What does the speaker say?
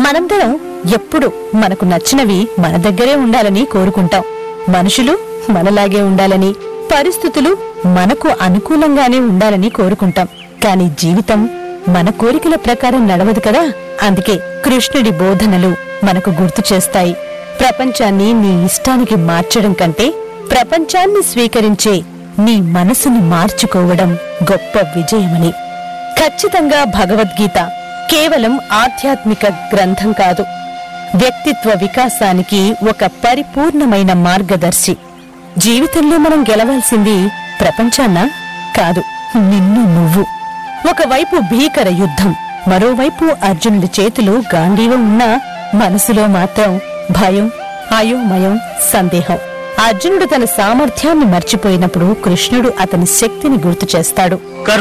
మనందరం ఎప్పుడు మనకు నచ్చినవి మన దగ్గరే ఉండాలని కోరుకుంటాం మనుషులు మనలాగే ఉండాలని పరిస్థితులు మనకు అనుకూలంగానే ఉండాలని కోరుకుంటాం కాని జీవితం మన కోరికల ప్రకారం నడవదు కదా అందుకే కృష్ణుడి బోధనలు మనకు గుర్తు చేస్తాయి ప్రపంచాన్ని నీ ఇష్టానికి మార్చడం కంటే ప్రపంచాన్ని స్వీకరించే నీ మనసుని మార్చుకోవడం గొప్ప విజయమని ఖచ్చితంగా భగవద్గీత కేవలం ఆధ్యాత్మిక గ్రంథం కాదు వ్యక్తిత్వ వికాసానికి ఒక పరిపూర్ణమైన మార్గదర్శి జీవితంలో మనం గెలవాల్సింది ప్రపంచాన్న కాదు నిన్ను నువ్వు ఒకవైపు భీకర యుద్ధం మరోవైపు అర్జునుడి చేతిలో గాంధీవం ఉన్నా మనసులో మాత్రం భయం అయోమయం సందేహం అర్జునుడు తన సామర్థ్యాన్ని మర్చిపోయినప్పుడు కృష్ణుడు అతని శక్తిని గుర్తు చేస్తాడు కర్మ